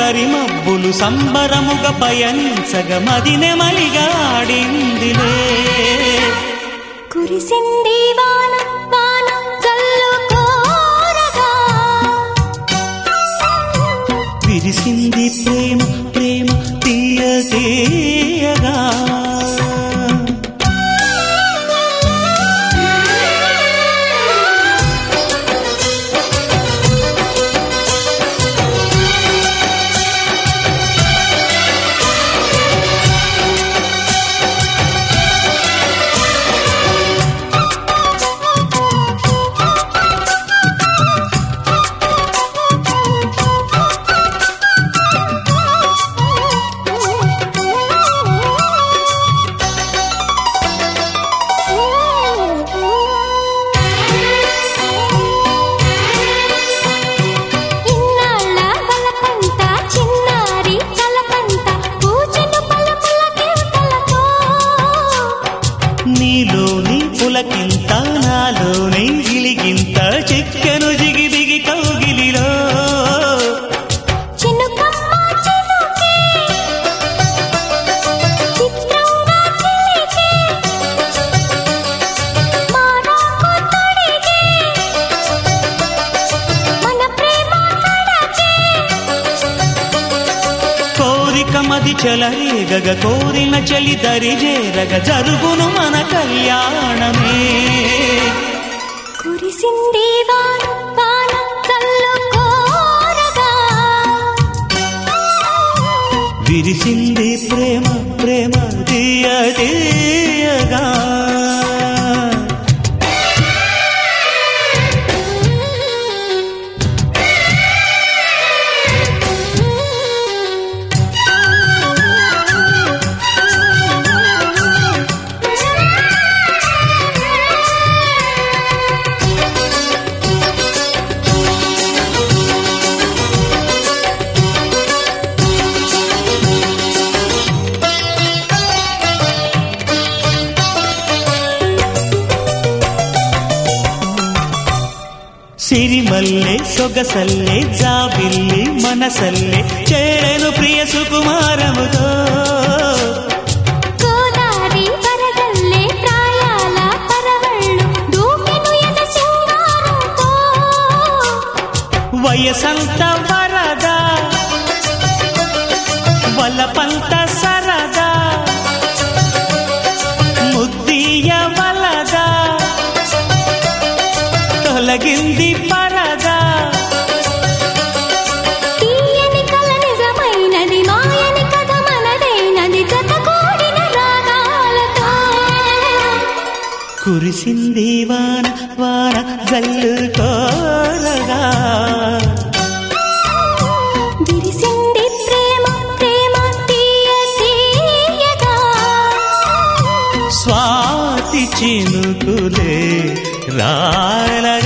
కరిమబ్బులు సంబరముగా పయనించగ మదినెమలిగా ఆడిందిలే కురిసింది వాన వాన జల్లు కోరగా విరిసింది ప్రేమ ప్రేమ తీయ తీయగా ఇన్నాళ్ళ వలపంట చిన్నారి తలపంట పూజను పలుకుల కింతలతో నీలోని పులకింత నాలోని గిలిగింత చెక్కెను జిగి దిగి కౌగిలిలో చినుకమ్మ చినుకే చిత్రంగా చిలికే మారాకు తొడిగే మన ప్రేమ కడకే కోరిక మది చెలరేగగ కోరిన చలి దరి చేరగ జరుగును మన కళ్యాణమే కురిసింది వాన వాన చల్లు కోరగా విరిసింది ప్రేమ ప్రేమ తీయ తీయగా సిరిమల్లె సొగసల్లే జాబిల్లి మనసల్లే చేరెను ప్రియ సుకుమారముతో గోదారి వరదల్లే ప్రాయాల పరవళ్ళు దూకెను ఎద సింగారంతో వయసంత వరద వలపంత సరదా ముద్దీయ వలద తొలగింది పరదా తీయని కల నిజమైనది మాయని కథ మనదైనది జత కూడిన రాగాలతో కురిసింది వాన వాన జల్లు కోరగా విరిసింది ప్రేమ ప్రేమ తీయ తీయగా స్వాతి చినుకులే రాల